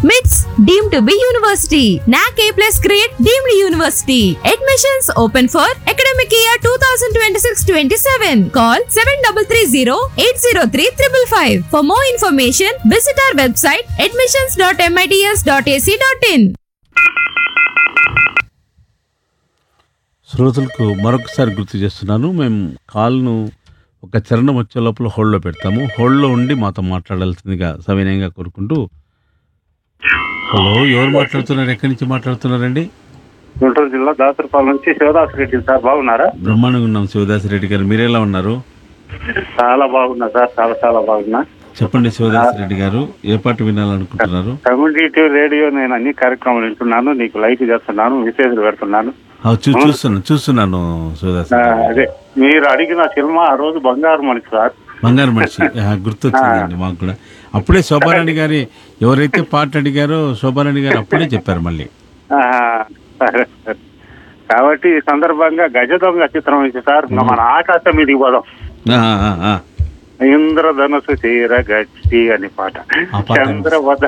MITS deemed to be university. NAC A plus grade deemed university. Admissions open for academic year 2026-27. Call 7330-803-555. For more information, visit our website admissions.mits.ac.in. శ్రోతలకు మరొకసారి గుర్తు చేస్తున్నాను మేము కాల్ను ఒక చరణం వచ్చే లోపల హోల్డ్లో పెడతాము హోల్డ్లో ఉండి మాతో మాట్లాడాల్సిందిగా సవినయంగా కోరుకుంటూ హలో ఎవరు మాట్లాడుతున్నారు ఎక్కడి నుంచి మాట్లాడుతున్నారండి గుంటూరు జిల్లా దాసరపాలెం నుంచి శివదాస్ రెడ్డి సార్ బాగున్నారా బ్రహ్మాండంగా ఉన్నాం శివదాస్ రెడ్డి గారు మీరెలా ఉన్నారు చాలా బాగున్నా సార్ చాలా చాలా బాగున్నా చెప్పండి శివదాస్ రెడ్డి గారు ఏ పాట వినాలనుకుంటున్నారు కమ్యూనిటీ రేడియో నేను అన్ని కార్యక్రమాలు వింటున్నాను నీకు లైక్ చేస్తున్నాను మెసేజ్లు పెడుతున్నాను ఆ, చూ చూస్తున్నాను చూస్తున్నాను శివదాస్ ఆ, రెడ్డి గారు. అదే మీరు అడిగిన సినిమా ఆ రోజు బంగారు మనిషి సార్ బంగారు మనిషి ఆ, గుర్తొచ్చిందండి మాకు కూడా అప్పుడే శోభారాణి గారి ఎవరైతే పాట అడిగారో శోభారాణి గారు అప్పుడే చెప్పారు మళ్ళీ ఆ, సరే, సరే. కాబట్టి ఈ సందర్భంగా గజ దొంగ చిత్రం ఇది సార్ మన ఆకాశం ఇది పోదాం ఆ, ఆ, ఆ. ఇంద్రధనుసు చీర గట్టి అని పాట ఆ పాట చంద్రవద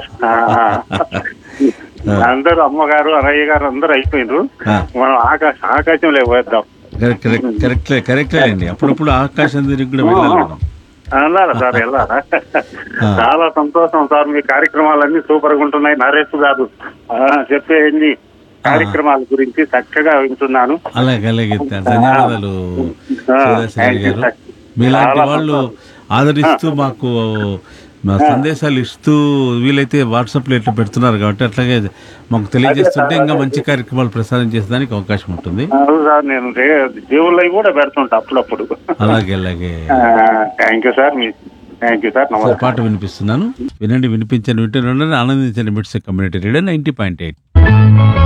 అందరూ అమ్మగారు అరయ్య గారు అందరూ అయిపోయినారు ఆ. మనం ఆకాశ ఆకాశంలో పోద్దాం కరెక్ట్ కరెక్ట్ కరెక్ట్ కరెక్టే అండి అప్పుడప్పుడు ఆకాశం దగ్గరికి కూడా వెళ్ళాలి మనం వెళ్ళాలా సార్ వెళ్ళాలా చాలా సంతోషం సార్ మీ కార్యక్రమాలన్నీ సూపర్ గా ఉంటున్నాయి నరేష్ గారు ఆ, చెప్పే ఎన్ని కార్యక్రమాల గురించి చక్కగా వింటున్నాను అలాగే అలాగే ధన్యవాదాలు శివదాస్ రెడ్డి గారు మీలాంటి వాళ్ళు ఆదరిస్తూ మాకు మా సందేశాలు ఇస్తూ వీలైతే వాట్సాప్లో ఇట్లా పెడుతున్నారు కాబట్టి అట్లాగే మాకు తెలియజేస్తుంటే ఇంకా మంచి కార్యక్రమాలు ప్రసారం చేసేదానికి అవకాశం ఉంటుంది అవును సార్ నేను జీవుల్లో కూడా పెడుతుంటా అప్పుడప్పుడు అలాగే అలాగే థ్యాంక్ యూ సార్ మీ థ్యాంక్ యూ సార్ సార్ నమస్తే పాట వినిపిస్తున్నాను వినండి వినిపించండి వింటే ఆనందించండి MITS community radio ninety point eight